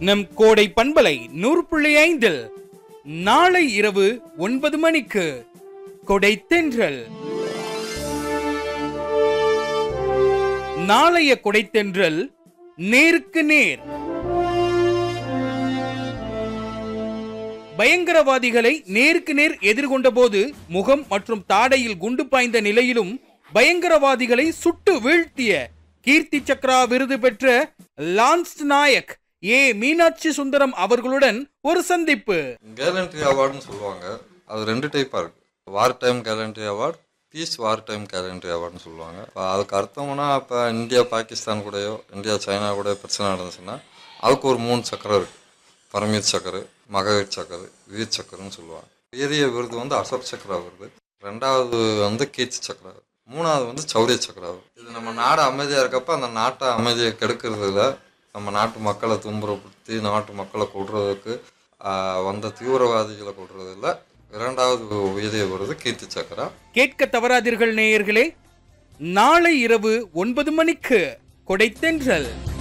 நம் கோடை பண்பலை நூறு புள்ளி ஐந்தில் நாளை இரவு ஒன்பது மணிக்கு கொடை தென்றல் நாளைய கொடைத்தென்றல் நேருக்கு நேர் பயங்கரவாதிகளை நேருக்கு நேர் எதிர்கொண்ட போது முகம் மற்றும் தாடையில் குண்டு பாய்ந்த நிலையிலும் பயங்கரவாதிகளை சுட்டு வீழ்த்திய கீர்த்தி சக்ரா விருது பெற்ற லான்ஸ் நாயக் ஏ மீனாட்சி சுந்தரம் அவர்களுடன் ஒரு சந்திப்பு கேலண்ட்ரி அவார்டுன்னு சொல்லுவாங்க அது ரெண்டு டைப்பாக இருக்குது war time gallantry award peace war time gallantry அவார்டுன்னு சொல்லுவாங்க இப்போ அதுக்கு அர்த்தம்னா இப்போ இந்தியா பாகிஸ்தான் கூடயோ இந்தியா சைனா கூட பிரச்சனை நடந்துச்சுன்னா அதுக்கு ஒரு மூணு சக்கரம் இருக்குது பரமீர் சக்கரு மகவீர் சக்கரு வீர் சக்கருன்னு சொல்லுவாங்க பெரிய விருது வந்து அசோக் சக்ரா விருது ரெண்டாவது வந்து கீர்த்தி சக்ரா மூணாவது வந்து சௌரிய சக்ரா விருது. இது நம்ம நாடு அமைதியாக இருக்கப்ப அந்த நாட்டை அமைதியை கெடுக்கிறதுல நம்ம நாட்டு மக்களை துன்புறுத்தி நாட்டு மக்களை கொள்றதுக்கு ஆஹ், வந்த தீவிரவாதிகளை கொள்றதில்ல இரண்டாவது உயரிய விருது கீர்த்தி சக்ரா கேட்க தவறாதீர்கள் நேயர்களே நாளை இரவு ஒன்பது மணிக்கு கொடைத்தென்றல்